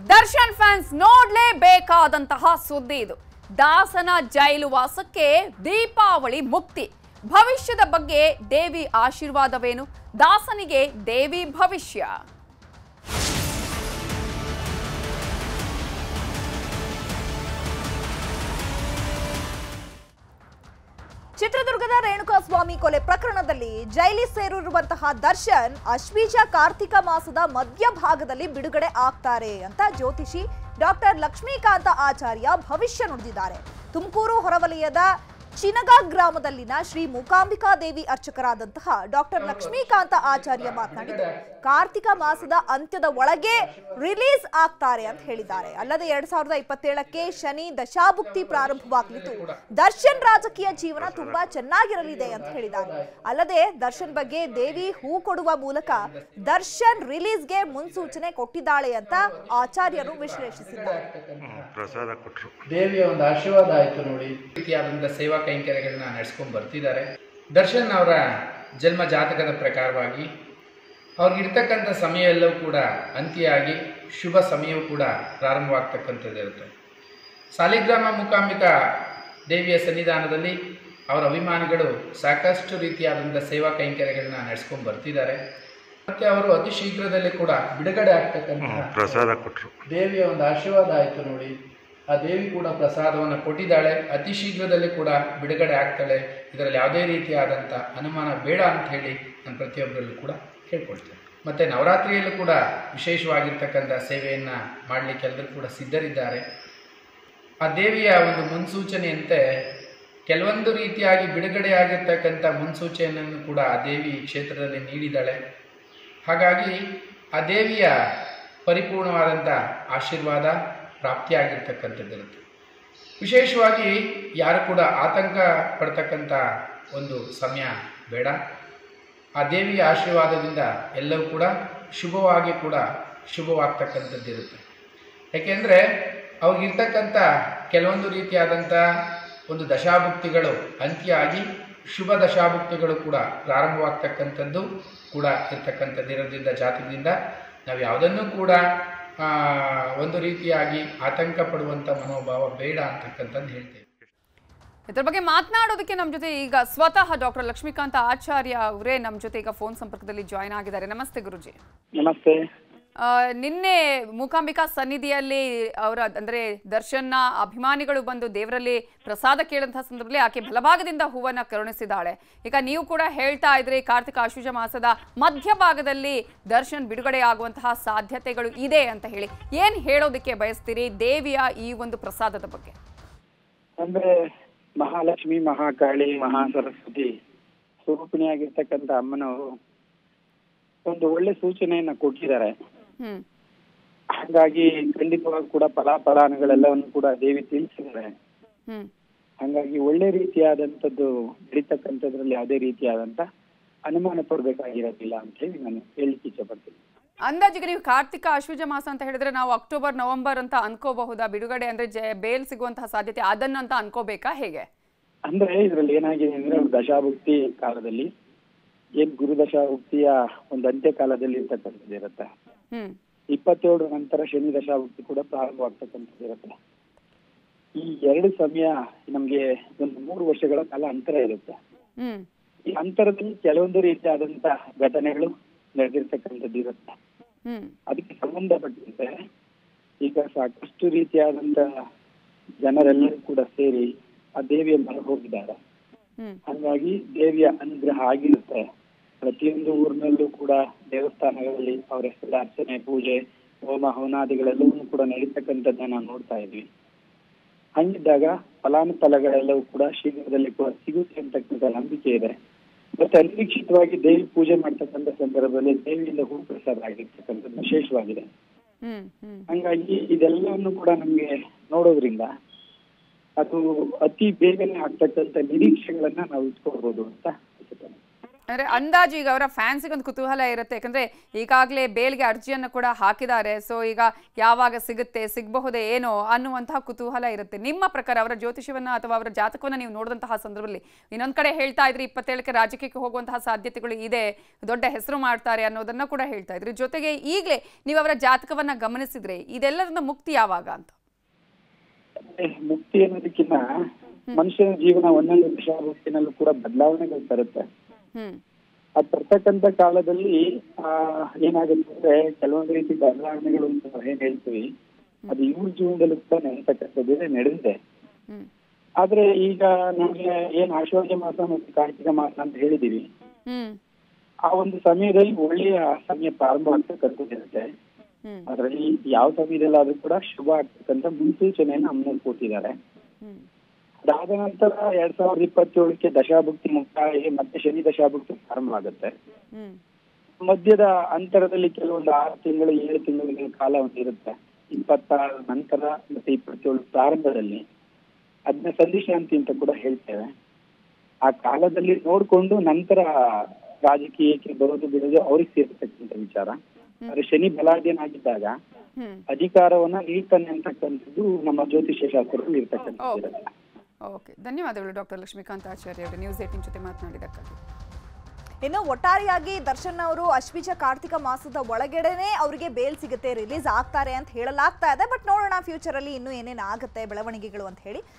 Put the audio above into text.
Darshan fans ನೋಡ್ಲೇಬೇಕಾದಂತಹ ಸುದ್ದಿ ಇದು ದಾಸನ ಜೈಲು ವಾಸಕ್ಕೆ ದೀಪಾವಳಿ ಮುಕ್ತಿ ಭವಿಷ್ಯದ ಬಗ್ಗೆ ದೇವಿ ಆಶೀರ್ವಾದವೇನು ದಾಸನಿಗೆ ದೇವಿ ಭವಿಷ್ಯ ಚಿತ್ರದುರ್ಗದ ರೇಣುಕಾಸ್ವಾಮಿ ಕೊಲೆ ಪ್ರಕರಣದಲ್ಲಿ ಜೈಲಿ ಸೇರಿರುವಂತಹ ದರ್ಶನ್ ಅಶ್ವೀಜ ಕಾರ್ತಿಕ ಮಾಸದ ಮಧ್ಯಭಾಗದಲ್ಲಿ ಬಿಡುಗಡೆ ಆಗ್ತಾರೆ ಅಂತ ಜ್ಯೋತಿಷಿ ಡಾಕ್ಟರ್ ಲಕ್ಷ್ಮೀಕಾಂತ ಆಚಾರ್ಯ ಭವಿಷ್ಯ ನುಡಿದಿದ್ದಾರೆ ತುಮಕೂರು ಹೊರವಲಯದ ಚಿನಗ ಗ್ರಾಮದಲ್ಲಿನ ಶ್ರೀ ಮೂಕಾಂಬಿಕಾ ದೇವಿ ಅರ್ಚಕರಾದಂತಹ ಡಾಕ್ಟರ್ ಲಕ್ಷ್ಮೀಕಾಂತ ಆಚಾರ್ಯ ಮಾತನಾಡಿದ್ದು ಕಾರ್ತಿಕ ಮಾಸದ ಅಂತ್ಯದ ಒಳಗೆ ರಿಲೀಸ್ ಆಗ್ತಾರೆ ಅಂತ ಹೇಳಿದ್ದಾರೆ ಅಲ್ಲದೆ ಎರಡ್ ಸಾವಿರದ ಇಪ್ಪತ್ತೇಳಕ್ಕೆ ಶನಿ ದಶಾಭುಕ್ತಿ ಪ್ರಾರಂಭವಾಗಲಿದ್ದು ದರ್ಶನ್ ರಾಜಕೀಯ ಜೀವನ ತುಂಬಾ ಚೆನ್ನಾಗಿರಲಿದೆ ಅಂತ ಹೇಳಿದ್ದಾರೆ ಅಲ್ಲದೆ ದರ್ಶನ್ ಬಗ್ಗೆ ದೇವಿ ಹೂ ಕೊಡುವ ಮೂಲಕ ದರ್ಶನ್ ರಿಲೀಸ್ಗೆ ಮುನ್ಸೂಚನೆ ಕೊಟ್ಟಿದ್ದಾಳೆ ಅಂತ ಆಚಾರ್ಯರು ವಿಶ್ಲೇಷಿಸಿದ್ದಾರೆ ಪ್ರಸಾದ ಕೊಟ್ಟರು ದೇವಿಯ ಒಂದು ಆಶೀರ್ವಾದ ಆಯಿತು ನೋಡಿ ರೀತಿಯಾದಂಥ ಸೇವಾ ಕೈಂಕರ್ಯಗಳನ್ನ ನಡೆಸ್ಕೊಂಡು ಬರ್ತಿದ್ದಾರೆ ದರ್ಶನ್ ಅವರ ಜನ್ಮ ಜಾತಕದ ಪ್ರಕಾರವಾಗಿ ಅವ್ರಿಗಿರ್ತಕ್ಕಂಥ ಸಮಯ ಎಲ್ಲವೂ ಕೂಡ ಅಂತ್ಯ ಆಗಿ ಶುಭ ಸಮಯವೂ ಕೂಡ ಪ್ರಾರಂಭವಾಗ್ತಕ್ಕಂಥದ್ದಿರುತ್ತೆ ಸಾಲಿಗ್ರಾಮ ಮೂಕಾಂಬಿಕಾ ದೇವಿಯ ಸನ್ನಿಧಾನದಲ್ಲಿ ಅವರ ಅಭಿಮಾನಿಗಳು ಸಾಕಷ್ಟು ರೀತಿಯಾದಂಥ ಸೇವಾ ಕೈಂಕರ್ಯಗಳನ್ನ ನಡೆಸ್ಕೊಂಡು ಬರ್ತಿದ್ದಾರೆ ಮತ್ತು ಅವರು ಅತಿ ಶೀಘ್ರದಲ್ಲಿ ಕೂಡ ಬಿಡುಗಡೆ ಆಗ್ತಕ್ಕಂಥ ಪ್ರಸಾದ ಕೊಟ್ಟರು ದೇವಿಯ ಒಂದು ಆಶೀರ್ವಾದ ಆಯಿತು ನೋಡಿ ಆ ದೇವಿ ಕೂಡ ಪ್ರಸಾದವನ್ನು ಕೊಟ್ಟಿದ್ದಾಳೆ ಅತಿ ಶೀಘ್ರದಲ್ಲಿ ಕೂಡ ಬಿಡುಗಡೆ ಆಗ್ತಾಳೆ ಇದರಲ್ಲಿ ಯಾವುದೇ ರೀತಿಯಾದಂಥ ಅನುಮಾನ ಬೇಡ ಅಂತ ಹೇಳಿ ನಾನು ಪ್ರತಿಯೊಬ್ಬರಲ್ಲೂ ಕೂಡ ಕೇಳ್ಕೊಳ್ತೇನೆ ಮತ್ತು ನವರಾತ್ರಿಯಲ್ಲೂ ಕೂಡ ವಿಶೇಷವಾಗಿರ್ತಕ್ಕಂಥ ಸೇವೆಯನ್ನು ಮಾಡಲಿಕ್ಕೆ ಎಲ್ಲರೂ ಕೂಡ ಸಿದ್ಧರಿದ್ದಾರೆ ಆ ದೇವಿಯ ಒಂದು ಮುನ್ಸೂಚನೆಯಂತೆ ಕೆಲವೊಂದು ರೀತಿಯಾಗಿ ಬಿಡುಗಡೆಯಾಗಿರ್ತಕ್ಕಂಥ ಮುನ್ಸೂಚನೆಯನ್ನು ಕೂಡ ಆ ದೇವಿ ಈ ಕ್ಷೇತ್ರದಲ್ಲಿ ನೀಡಿದ್ದಾಳೆ ಹಾಗಾಗಿ ಆ ದೇವಿಯ ಪರಿಪೂರ್ಣವಾದಂಥ ಆಶೀರ್ವಾದ ಪ್ರಾಪ್ತಿಯಾಗಿರ್ತಕ್ಕಂಥದ್ದಿರುತ್ತೆ ವಿಶೇಷವಾಗಿ ಯಾರು ಕೂಡ ಆತಂಕ ಪಡ್ತಕ್ಕಂಥ ಒಂದು ಸಮಯ ಬೇಡ ಆ ದೇವಿಯ ಆಶೀರ್ವಾದದಿಂದ ಎಲ್ಲವೂ ಕೂಡ ಶುಭವಾಗಿ ಕೂಡ ಶುಭವಾಗ್ತಕ್ಕಂಥದ್ದಿರುತ್ತೆ ಯಾಕೆಂದರೆ ಅವ್ರಿಗಿರ್ತಕ್ಕಂಥ ಕೆಲವೊಂದು ರೀತಿಯಾದಂಥ ಒಂದು ದಶಾಭುಕ್ತಿಗಳು ಅಂತ್ಯ ಆಗಿ ಶುಭ ದಶಾಭುಕ್ತಿಗಳು ಕೂಡ ಪ್ರಾರಂಭವಾಗ್ತಕ್ಕಂಥದ್ದು ಕೂಡ ಇರ್ತಕ್ಕಂಥದ್ದಿರೋದ್ರಿಂದ ಜಾತಕದಿಂದ ನಾವು ಯಾವುದನ್ನೂ ಕೂಡ ಆ, ಒಂದು ರೀತಿಯಾಗಿ ಆತಂಕ ಪಡುವಂಥ ಮನೋಭಾವ ಬೇಡ ಅಂತಕ್ಕಂಥದ್ದು ಹೇಳ್ತೇವೆ ಇದ್ರ ಬಗ್ಗೆ ಮಾತನಾಡೋದಕ್ಕೆ ನಮ್ಮ ಜೊತೆ ಈಗ ಸ್ವತಃ ಡಾಕ್ಟರ್ ಲಕ್ಷ್ಮೀಕಾಂತ ಆಚಾರ್ಯ ಅವರೇ ನಮ್ಮ ಜೊತೆ ಈಗ ಫೋನ್ ಸಂಪರ್ಕದಲ್ಲಿ ಜಾಯ್ನ್ ಆಗಿದ್ದಾರೆ ನಮಸ್ತೆ ಗುರುಜಿ ನಮಸ್ತೆ ಆ, ನಿನ್ನೆ ಮೂಕಾಂಬಿಕಾ ಸನ್ನಿಧಿಯಲ್ಲಿ ಅವರ ಅಂದ್ರೆ ದರ್ಶನ್ನ ಅಭಿಮಾನಿಗಳು ಬಂದು ದೇವರಲ್ಲಿ ಪ್ರಸಾದ ಕೇಳಂತಹ ಸಂದರ್ಭದಲ್ಲಿ ಆಕೆ ಬಲಭಾಗದಿಂದ ಹೂವನ್ನ ಕರುಣಿಸಿದ್ದಾಳೆ ಈಗ ನೀವು ಕೂಡ ಹೇಳ್ತಾ ಇದ್ರಿ ಕಾರ್ತಿಕ ಆಶ್ವಜ ಮಾಸದ ಮಧ್ಯಭಾಗದಲ್ಲಿ ದರ್ಶನ್ ಬಿಡುಗಡೆ ಆಗುವಂತಹ ಸಾಧ್ಯತೆಗಳು ಇದೆ ಅಂತ ಹೇಳಿ ಏನ್ ಹೇಳೋದಕ್ಕೆ ಬಯಸ್ತೀರಿ ದೇವಿಯ ಈ ಒಂದು ಪ್ರಸಾದದ ಬಗ್ಗೆ ಅಂದ್ರೆ ಮಹಾಲಕ್ಷ್ಮಿ ಮಹಾಕಾಳಿ ಮಹಾ ಸರಸ್ವತಿ ಸ್ವರೂಪಿಣಿಯಾಗಿರ್ತಕ್ಕಂಥ ಅಮ್ಮನವರು ಒಂದು ಒಳ್ಳೆ ಸೂಚನೆಯನ್ನ ಕೊಟ್ಟಿದ್ದಾರೆ ಹ್ಮ್ ಹಾಗಾಗಿ ಖಂಡಿತವಾಗಿ ಕೂಡ ಫಲಾಫಲಾನುಗಳೆಲ್ಲವನ್ನು ಕೂಡ ದೇವಿ ತಿಳಿಸಿದ್ದಾರೆ ಹ್ಮ್ ಹಾಗಾಗಿ ಒಳ್ಳೆ ರೀತಿಯಾದಂಥದ್ದು ನಡೀತಕ್ಕಂಥದ್ರಲ್ಲಿ ಯಾವುದೇ ರೀತಿಯಾದಂತ ಅನುಮಾನ ಪಡ್ಬೇಕಾಗಿರೋದಿಲ್ಲ ಅಂತ ಹೇಳಿ ನಾನು ಹೇಳಲಿಕ್ಕೆ ಇಚ್ಛಪಡ್ತೀನಿ ಅಂದಾಜಿಗೆ ನೀವು ಕಾರ್ತಿಕ ಅಶ್ವಜ ಮಾಸ ಅಂತ ಹೇಳಿದ್ರೆ ನಾವು ಅಕ್ಟೋಬರ್ ನವೆಂಬರ್ ಅಂತ ಅನ್ಕೋಬಹುದಾ ಬಿಡುಗಡೆ ಅಂದ್ರೆ ಜೆ ಬೇಲ್ ಸಿಗುವಂತಹ ಸಾಧ್ಯತೆ ಅದನ್ನಂತ ಅನ್ಕೋಬೇಕಾ ಹೇಗೆ ಅಂದ್ರೆ ಇದ್ರಲ್ಲಿ ಏನಾಗಿದೆ ಅಂದ್ರೆ ಒಂದು ದಶಾಭುಕ್ತಿ ಕಾಲದಲ್ಲಿ ಏನ್ ಗುರು ದಶಾಭುಕ್ತಿಯ ಒಂದು ಅಂತ್ಯ ಕಾಲದಲ್ಲಿ ಇರ್ತಕ್ಕಂಥದ್ದು ಇರುತ್ತೆ ಹ್ಮ್ ಇಪ್ಪತ್ತೇಳರ ನಂತರ ಶನಿ ದಶಾಭುಕ್ತಿ ಕೂಡ ಪ್ರಾರಂಭವಾಗ್ತಕ್ಕಂಥದ್ದು ಇರುತ್ತೆ ಈ ಎರಡು ಸಮಯ ನಮ್ಗೆ ಒಂದು ಮೂರು ವರ್ಷಗಳ ಕಾಲ ಅಂತರ ಇರುತ್ತೆ ಹ್ಮ್ ಈ ಅಂತರದಲ್ಲಿ ಕೆಲವೊಂದು ರೀತಿಯಾದಂತ ಘಟನೆಗಳು ನಡೆದಿರ್ತಕ್ಕಂಥದ್ದು ಇರುತ್ತೆ ಹ್ಮ್ ಅದಕ್ಕೆ ಸಂಬಂಧಪಟ್ಟಂತೆ ಈಗ ಸಾಕಷ್ಟು ರೀತಿಯಾದಂತ ಜನರೆಲ್ಲರೂ ಕೂಡ ಸೇರಿ ಆ ದೇವಿಯ ಮೊರೆ ಹೋಗಿದ್ದಾರೆ ಹ್ಮ್ ಹಾಗಾಗಿ ದೇವಿಯ ಅನುಗ್ರಹ ಆಗಿರುತ್ತೆ ಪ್ರತಿಯೊಂದು ಊರಿನಲ್ಲೂ ಕೂಡ ದೇವಸ್ಥಾನಗಳಲ್ಲಿ ಅವರ ಹೆಸರ ಅರ್ಚನೆ ಪೂಜೆ ಹೋಮ ಹವನಾದಿಗಳೆಲ್ಲವೂ ಕೂಡ ನಡೀತಕ್ಕಂಥದ್ದನ್ನ ನಾವು ನೋಡ್ತಾ ಇದ್ವಿ ಹಂಗಿದ್ದಾಗ ಫಲಾನುಫಲಗಳೆಲ್ಲವೂ ಕೂಡ ಶೀಘ್ರದಲ್ಲಿ ಕೂಡ ಸಿಗುತ್ತೆ ಅಂತಕ್ಕಂಥ ನಂಬಿಕೆ ಇದೆ ಮತ್ತೆ ಅನಿರೀಕ್ಷಿತವಾಗಿ ದೇವಿ ಪೂಜೆ ಮಾಡ್ತಕ್ಕಂಥ ಸಂದರ್ಭದಲ್ಲಿ ದೇವಿಯಿಂದ ಹೂ ಪ್ರಸಾದ ಆಗಿರ್ತಕ್ಕಂಥದ್ದು ವಿಶೇಷವಾಗಿದೆ ಹ್ಮ್ ಹ್ಮ್ ಹಂಗಾಗಿ ಇದೆಲ್ಲವನ್ನು ಕೂಡ ನಮ್ಗೆ ನೋಡೋದ್ರಿಂದ ಅದು ಅತಿ ಬೇಗನೆ ಆಗ್ತಕ್ಕಂಥ ನಿರೀಕ್ಷೆಗಳನ್ನ ನಾವು ಇಟ್ಕೊಳ್ಬಹುದು ಅಂತ ಅನ್ಸುತ್ತೆ ಅಂದ್ರೆ ಅಂದಾಜು ಈಗ ಅವರ ಫ್ಯಾನ್ಸಿಗೆ ಒಂದು ಕುತೂಹಲ ಇರುತ್ತೆ ಯಾಕಂದ್ರೆ ಈಗಾಗಲೇ ಬೇಲ್ಗೆ ಅರ್ಜಿಯನ್ನು ಕೂಡ ಹಾಕಿದ್ದಾರೆ ಸೊ ಈಗ ಯಾವಾಗ ಸಿಗುತ್ತೆ ಸಿಗಬಹುದೇ ಏನೋ ಅನ್ನುವಂತಹ ಕುತೂಹಲ ಇರುತ್ತೆ ನಿಮ್ಮ ಪ್ರಕಾರ ಅವರ ಜ್ಯೋತಿಷ್ಯವನ್ನ ಅಥವಾ ಅವರ ಜಾತಕವನ್ನ ನೀವು ನೋಡಿದಂತಹ ಸಂದರ್ಭದಲ್ಲಿ ಇನ್ನೊಂದ್ ಕಡೆ ಹೇಳ್ತಾ ಇದ್ರಿ ಇಪ್ಪತ್ತೇಳಕ್ಕೆ ರಾಜಕೀಯಕ್ಕೆ ಹೋಗುವಂತಹ ಸಾಧ್ಯತೆಗಳು ಇದೆ ದೊಡ್ಡ ಹೆಸರು ಮಾಡ್ತಾರೆ ಅನ್ನೋದನ್ನ ಕೂಡ ಹೇಳ್ತಾ ಇದ್ರಿ ಜೊತೆಗೆ ಈಗಲೇ ನೀವು ಅವರ ಜಾತಕವನ್ನ ಗಮನಿಸಿದ್ರೆ ಇದೆಲ್ಲರಿಂದ ಮುಕ್ತಿ ಯಾವಾಗ ಅಂತ ಏ, ಮುಕ್ತಿ ಅನ್ನೋದಕ್ಕಿಂತ ಮನುಷ್ಯನ ಜೀವನ ಒಂದೊಂದು ದಶಾವಸ್ಥೆನಲ್ಲೂ ಕೂಡ ಬದಲಾವಣೆಗಳು ತರುತ್ತೆ ಹ್ಮ್ ಅದ್ ತರ್ತಕ್ಕಂತ ಕಾಲದಲ್ಲಿ ಆ ಏನಾಗುತ್ತೆ ಅಂದ್ರೆ ಕೆಲವೊಂದು ರೀತಿ ಬದಲಾವಣೆಗಳು ಅಂತ ನಾವ್ ಏನ್ ಹೇಳ್ತೀವಿ ಅದು ಇವ್ರ ಜೀವನದಲ್ಲೂ ಕೂಡ ನಡೀತಕ್ಕಂಥದ್ದು ನಡೆದಿದೆ ಹ್ಮ್ ಆದ್ರೆ ಈಗ ನಮ್ಗೆ ಏನ್ ಆಶ್ವಾಸ ಮಾಸ ಮತ್ತು ಕಾರ್ತಿಕ ಮಾಸ ಅಂತ ಹೇಳಿದೀವಿ ಹ್ಮ್ ಆ ಒಂದು ಸಮಯದಲ್ಲಿ ಒಳ್ಳೆಯ ಸಮಯ ಪ್ರಾರಂಭ ಆಗ್ತಕ್ಕಂಥದ್ದಿರುತ್ತೆ ಹ್ಮ್ ಅದರಲ್ಲಿ ಯಾವ ಸಮಯದಲ್ಲಾದ್ರೂ ಕೂಡ ಶುಭ ಆಗ್ತಕ್ಕಂಥ ಮುನ್ಸೂಚನೆಯನ್ನು ಅಮ್ಮನವ್ರು ಕೊಟ್ಟಿದ್ದಾರೆ ಹ್ಮ್ ಅದಾದ ನಂತರ ಎರಡ್ ಸಾವಿರದ ಇಪ್ಪತ್ತೇಳಕ್ಕೆ ದಶಾಭುಕ್ತಿ ಮುಕ್ತಾಯ ಮತ್ತೆ ಶನಿ ದಶಾಭುಕ್ತಿ ಪ್ರಾರಂಭ ಆಗುತ್ತೆ ಹ್ಮ್ ಮಧ್ಯದ ಅಂತರದಲ್ಲಿ ಕೆಲವೊಂದು ಆರು ತಿಂಗಳು ಏಳು ತಿಂಗಳ ಕಾಲ ಒಂದು ಇರುತ್ತೆ ಇಪ್ಪತ್ತಾರ ನಂತರ ಮತ್ತೆ ಇಪ್ಪತ್ತೇಳು ಪ್ರಾರಂಭದಲ್ಲಿ ಅದನ್ನ ಸಂಧಿಶಾಂತಿ ಅಂತ ಕೂಡ ಹೇಳ್ತೇವೆ ಆ ಕಾಲದಲ್ಲಿ ನೋಡ್ಕೊಂಡು ನಂತರ ರಾಜಕೀಯಕ್ಕೆ ಬರೋದು ಬಿಡೋದು ಅವ್ರಿಗೆ ಸೇರ್ತಕ್ಕಂಥ ವಿಚಾರ ಆದ್ರೆ ಶನಿ ಬಲಾಢ್ಯನಾಗಿದ್ದಾಗ ಹ್ಮ್ ಅಧಿಕಾರವನ್ನ ನೀಡ್ತಾನೆ ಅಂತಕ್ಕಂಥದ್ದು ನಮ್ಮ ಜ್ಯೋತಿಷ್ಯ ಶಾಸ್ತ್ರದಲ್ಲಿ ಇರ್ತಕ್ಕಂಥದ್ದು ಓಕೆ ಧನ್ಯವಾದಗಳು ಡಾಕ್ಟರ್ ಲಕ್ಷ್ಮೀಕಾಂತ್ ಆಚಾರ್ಯ ಅವರು ನ್ಯೂಸ್ ಏಟಿನ್ ಜೊತೆ ಮಾತನಾಡಿದ್ದಕ್ಕಾಗಿ ಇನ್ನು ಒಟ್ಟಾರೆಯಾಗಿ ದರ್ಶನ್ ಅವರು ಅಶ್ವಿಜ ಕಾರ್ತಿಕ ಮಾಸದ ಒಳಗಡೆನೆ ಅವರಿಗೆ ಬೇಲ್ ಸಿಗುತ್ತೆ ರಿಲೀಸ್ ಆಗ್ತಾರೆ ಅಂತ ಹೇಳಲಾಗ್ತಾ ಇದೆ ಬಟ್ ನೋಡೋಣ ಫ್ಯೂಚರ್ ಅಲ್ಲಿ ಇನ್ನೂ ಏನೇನ್ ಆಗುತ್ತೆ ಬೆಳವಣಿಗೆಗಳು ಅಂತ ಹೇಳಿ